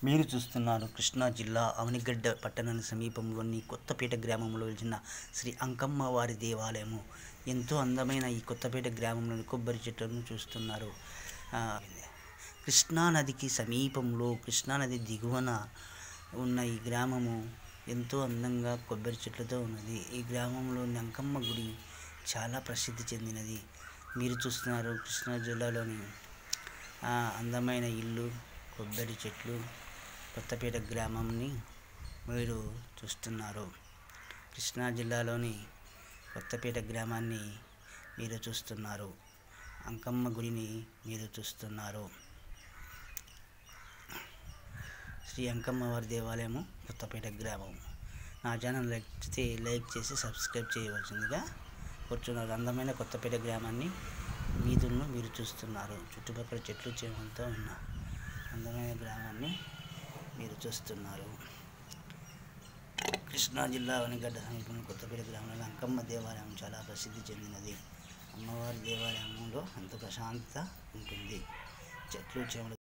మీరు చూస్తున్నారు కృష్ణా జిల్లా అవనిగడ్డ పట్టణానికి సమీపంలోని కొత్తపేట గ్రామంలో వెలిసిన శ్రీ అంకమ్మ వారి దేవాలయము ఎంతో అందమైన ఈ కొత్తపేట గ్రామంలోని కొబ్బరి చెట్లను చూస్తున్నారు ఆ, కృష్ణా నదికి సమీపంలో కృష్ణా నది దిగువన ఉన్న ఈ గ్రామము ఎంతో అందంగా కొబ్బరి చెట్లతో ఉన్నది ఈ గ్రామంలోని అంకమ్మ గుడి చాలా ప్రసిద్ధి చెందినది మీరు చూస్తున్నారు కృష్ణా జిల్లాలోని ఆ అందమైన ఇల్లు కొబ్బరి చెట్లు కొత్తపేట గ్రామంని మీరు చూస్తున్నారు కృష్ణా జిల్లాలోని కొత్తపేట గ్రామాన్ని మీరు చూస్తున్నారు అంకమ్మ గుడిని మీరు చూస్తున్నారు శ్రీ అంకమ్మ వారి దేవాలయము కొత్తపేట గ్రామం నా ఛానల్ లైక్ చేస్తే లైక్ చేసి సబ్స్క్రైబ్ చేయవలసిందిగా కూర్చున్నారు అందమైన కొత్తపేట గ్రామాన్ని వీధులను మీరు చూస్తున్నారు చుట్టుపక్కల చెట్లు చేమంతో ఉన్న అందమైన గ్రామాన్ని మీరు చూస్తున్నారు కృష్ణా జిల్లా వనిగడ్డ సమీపంలో కొత్తపేట గ్రామంలో అంకమ్మ దేవాలయం చాలా ప్రసిద్ధి చెందినది అమ్మవారి దేవాలయంలో ఎంతో ప్రశాంతత ఉంటుంది చెట్లు చేమలు